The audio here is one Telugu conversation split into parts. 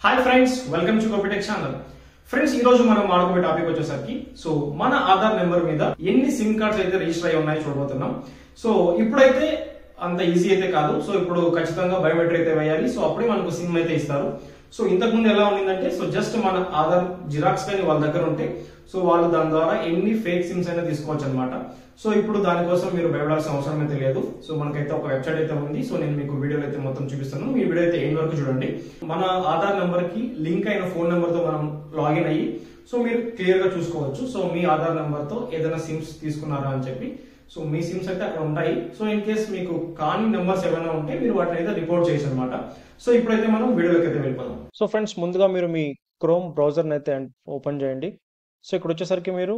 హాయ్ ఫ్రెండ్స్ వెల్కమ్ టు కోపిటెక్ ఛానల్ ఫ్రెండ్స్ ఈ రోజు మనం మాట్లాడుకునే టాపిక్ వచ్చేసరికి సో మన ఆధార్ నెంబర్ మీద ఎన్ని సిమ్ కార్డ్స్ అయితే రిజిస్టర్ అయి ఉన్నాయో చూడబోతున్నాం సో ఇప్పుడైతే అంత ఈజీ అయితే కాదు సో ఇప్పుడు ఖచ్చితంగా బయోమెట్రిక్ అయితే వేయాలి సో అప్పుడే మనకు సిమ్ అయితే ఇస్తారు సో ఇంతకు ముందు ఎలా ఉండిందంటే సో జస్ట్ మన ఆధార్ జిరాక్స్ కానీ వాళ్ళ దగ్గర ఉంటే సో వాళ్ళు దాని ద్వారా ఎన్ని ఫేక్ సిమ్స్ అయినా తీసుకోవచ్చు అనమాట సో ఇప్పుడు దానికోసం మీరు భయపడాల్సిన అవసరం అయితే లేదు సో మనకైతే ఒక వెబ్సైట్ అయితే ఉంది సో నేను మీకు వీడియోలో అయితే మొత్తం చూపిస్తాను మీ వీడియో అయితే ఏం వరకు చూడండి మన ఆధార్ నెంబర్ కి లింక్ అయిన ఫోన్ నెంబర్ తో మనం లాగిన్ అయ్యి సో మీరు క్లియర్ గా చూసుకోవచ్చు సో మీ ఆధార్ నెంబర్ తో ఏదైనా సిమ్స్ తీసుకున్నారా అని చెప్పి సో మీ సిమ్స్ అయితే అక్కడ ఉంటాయి సో ఇన్ కేస్ మీకు కాని నెంబర్స్ ఏమైనా ఉంటే మీరు వాటిని అయితే రిపోర్ట్ చేయొచ్చు అనమాట సో ఇప్పుడైతే మనం వీడియోలోకి అయితే వెళ్ళిపోదాం సో ఫ్రెండ్స్ ముందుగా మీరు మీ క్రోమ్ బ్రౌజర్ని అయితే ఓపెన్ చేయండి సో ఇక్కడ వచ్చేసరికి మీరు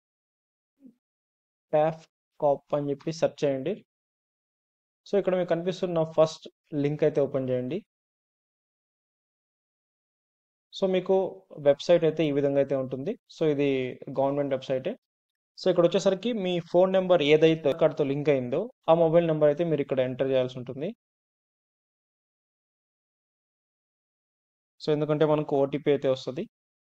ప్యాఫ్ కాప్ అని చెప్పి సెర్చ్ చేయండి సో ఇక్కడ మీకు కనిపిస్తున్న ఫస్ట్ లింక్ అయితే ఓపెన్ చేయండి సో మీకు వెబ్సైట్ అయితే ఈ విధంగా అయితే ఉంటుంది సో ఇది గవర్నమెంట్ వెబ్సైటే సో ఇక్కడ వచ్చేసరికి మీ ఫోన్ నెంబర్ ఏదైతే అక్కడతో లింక్ అయిందో ఆ మొబైల్ నెంబర్ అయితే మీరు ఇక్కడ ఎంటర్ చేయాల్సి ఉంటుంది సో ఎందుకంటే మనకు ఓటీపీ అయితే వస్తుంది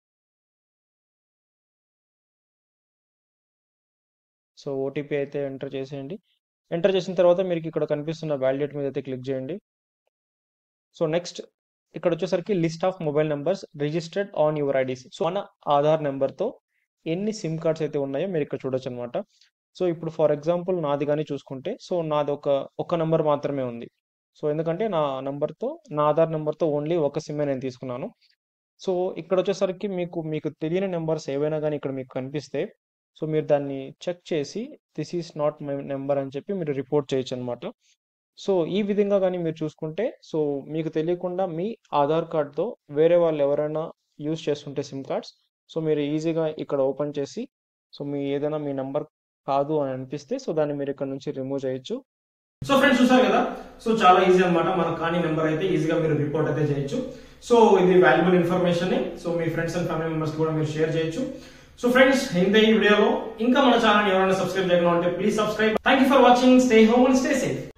సో ఓటీపీ అయితే ఎంటర్ చేసేయండి ఎంటర్ చేసిన తర్వాత మీకు ఇక్కడ కనిపిస్తున్న వ్యాలిడేట్ మీద అయితే క్లిక్ చేయండి సో నెక్స్ట్ ఇక్కడ వచ్చేసరికి list of mobile numbers registered on your IDs so మన ఆధార్ నెంబర్తో ఎన్ని సిమ్ కార్డ్స్ అయితే ఉన్నాయో మీరు ఇక్కడ చూడొచ్చు అనమాట సో ఇప్పుడు ఫర్ ఎగ్జాంపుల్ నాది కానీ చూసుకుంటే సో నాది ఒక ఒక నెంబర్ మాత్రమే ఉంది సో ఎందుకంటే నా నెంబర్తో నా ఆధార్ నెంబర్తో ఓన్లీ ఒక సిమ్మే నేను తీసుకున్నాను సో ఇక్కడ వచ్చేసరికి మీకు మీకు తెలియని నెంబర్స్ ఏవైనా కానీ ఇక్కడ మీకు కనిపిస్తే సో మీరు దాన్ని చెక్ చేసి this is not my number అని చెప్పి మీరు రిపోర్ట్ చేయొచ్చు అనమాట సో ఈ విధంగా కానీ మీరు చూసుకుంటే సో మీకు తెలియకుండా మీ ఆధార్ కార్డ్తో వేరే వాళ్ళు ఎవరైనా యూజ్ చేస్తుంటే సిమ్ కార్డ్స్ సో మీరు ఈజీగా ఇక్కడ ఓపెన్ చేసి సో మీ ఏదైనా మీ నెంబర్ కాదు అని అనిపిస్తే సో దాన్ని మీరు ఇక్కడ నుంచి రిమూవ్ చేయొచ్చు సో ఫ్రెండ్స్ చూసారు కదా సో చాలా ఈజీ అన్నమాట మనకు కానీ నెంబర్ అయితే ఈజీగా మీరు రిపోర్ట్ అయితే చేయొచ్చు సో ఇది వాల్యుబుల్ ఇన్ఫర్మేషన్ సో మీ ఫ్రెండ్స్ అండ్ ఫ్యామిలీ మెంబర్స్ కూడా మీరు షేర్ చేయొచ్చు సో ఫ్రెండ్స్ ఇంత ఈ వీడియోలో ఇంకా మన ఛానల్ ఎవరైనా సబ్స్క్రైబ్ చేయకుండా ఉంటే please subscribe thank you for watching stay home and stay safe